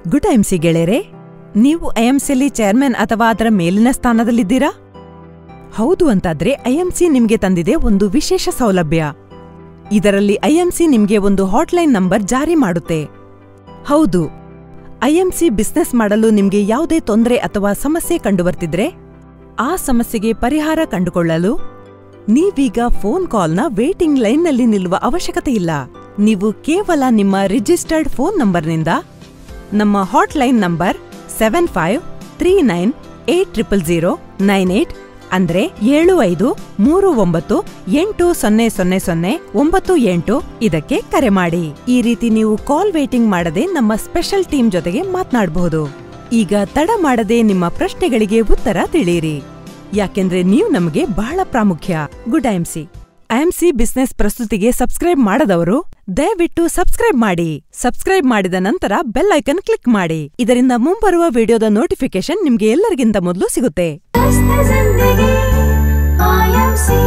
good IMC ಗೆಳೆಯರೆ ನೀವು ಐಎಂಸಿಲಿ chairman ಅಥವಾ ಅದರ ಮೇಲಿನ ಸ್ಥಾನದಲ್ಲಿದ್ದೀರಾ ಹೌದು ಅಂತಾದ್ರೆ ಐಎಂಸಿ ನಿಮ್ಗೆ ತಂದಿದೆ ಒಂದು ವಿಶೇಷ ಸೌಲಭ್ಯ ಇದರಲ್ಲಿ ಐಎಂಸಿ ನಿಮ್ಗೆ ಒಂದು ಹಾಟ್ಲೈನ್ ನಂಬರ್ ಜಾರಿ ಮಾಡುತ್ತೆ ಹೌದು ಐಎಂಸಿ ಬಿಸ್ನೆಸ್ ಮಾಡಲು ನಿಮ್ಗೆ ಯಾವುದೇ ತೊಂದರೆ ಅಥವಾ ಸಮಸ್ಯೆ ಕಂಡುಬರ್ತಿದ್ರೆ ಆ ಸಮಸ್ಯೆಗೆ ಪರಿಹಾರ ಕಂಡುಕೊಳ್ಳಲು ನೀವೀಗ ಫೋನ್ ಕಾಲ್ನ ವೇಟಿಂಗ್ ಲೈನ್ನಲ್ಲಿ ನಿಲ್ಲುವ ಅವಶ್ಯಕತೆ ಇಲ್ಲ ನೀವು ಕೇವಲ ನಿಮ್ಮ ರಿಜಿಸ್ಟರ್ಡ್ ಫೋನ್ ನಂಬರ್ನಿಂದ ನಮ್ಮ hotline number seven five three nine eight triple zero nine eight ಅಂದ್ರೆ ಏಳು ಐದು ಮೂರು ಒಂಬತ್ತು ಎಂಟು ಸೊನ್ನೆ ಸೊನ್ನೆ ಸೊನ್ನೆ ಒಂಬತ್ತು ಎಂಟು ಇದಕ್ಕೆ ಕರೆ ಮಾಡಿ ಈ ರೀತಿ ನೀವು ಕಾಲ್ ವೇಟಿಂಗ್ ಮಾಡದೆ ನಮ್ಮ ಸ್ಪೆಷಲ್ ಟೀಮ್ ಜೊತೆಗೆ ಮಾತನಾಡಬಹುದು ಈಗ ತಡ ಮಾಡದೆ ನಿಮ್ಮ ಪ್ರಶ್ನೆಗಳಿಗೆ ಉತ್ತರ ತಿಳಿಯಿರಿ ಯಾಕೆಂದ್ರೆ ನೀವು ನಮಗೆ ಬಹಳ ಪ್ರಾಮುಖ್ಯ ಗುಡ್ ಐಎಂಸಿ ಐಎಂಸಿ ಬಿಸ್ನೆಸ್ ಪ್ರಸ್ತುತಿಗೆ ಸಬ್ಸ್ಕ್ರೈಬ್ ಮಾಡದವರು ದಯವಿಟ್ಟು ಸಬ್ಸ್ಕ್ರೈಬ್ ಮಾಡಿ ಸಬ್ಸ್ಕ್ರೈಬ್ ಮಾಡಿದ ನಂತರ ಬೆಲ್ ಐಕನ್ ಕ್ಲಿಕ್ ಮಾಡಿ ಇದರಿಂದ ಮುಂಬರುವ ವಿಡಿಯೋದ ನೋಟಿಫಿಕೇಶನ್ ನಿಮ್ಗೆ ಎಲ್ಲರಿಗಿಂತ ಮೊದಲು ಸಿಗುತ್ತೆ मस्त जिंदगी आईएमसी